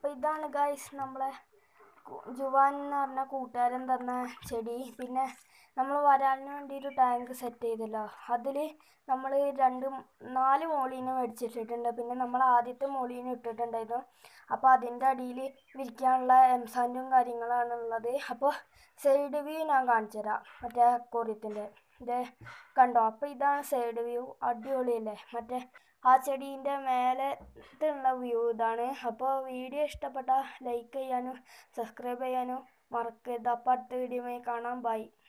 അപ്പോൾ ഇതാണ് ഗായ്സ് നമ്മളെ കു- ജുവാൻ എന്ന് പറഞ്ഞ കൂട്ടുകാരൻ തന്ന ചെടി പിന്നെ നമ്മൾ വരാലിന് വേണ്ടി ഒരു ടാങ്ക് സെറ്റ് ചെയ്തല്ലോ അതിൽ നമ്മൾ രണ്ട് മ് നാല് മോളീനെ മേടിച്ചിട്ടിട്ടുണ്ട് പിന്നെ നമ്മൾ ആദ്യത്തെ മോളീനെ ഇട്ടിട്ടുണ്ടായിരുന്നു അപ്പോൾ അതിൻ്റെ അടിയിൽ വിരിക്കാനുള്ള എംസാൻഡും കാര്യങ്ങളാണ് ഉള്ളത് അപ്പോൾ സൈഡ് വ്യൂ ഞാൻ കാണിച്ചു തരാം മറ്റേ കൊറിയത്തിൻ്റെ ഇത് കണ്ടോ അപ്പോൾ ഇതാണ് സൈഡ് വ്യൂ അടിപൊളിയല്ലേ മറ്റേ ആ ചെടീൻ്റെ മേലത്തുള്ള വ്യൂ ഇതാണ് അപ്പോൾ വീഡിയോ ഇഷ്ടപ്പെട്ടാൽ ലൈക്ക് ചെയ്യാനും സബ്സ്ക്രൈബ് ചെയ്യാനും മറക്കരുത് അപ്പോൾ അടുത്ത വീഡിയോയുമായി കാണാം ബൈ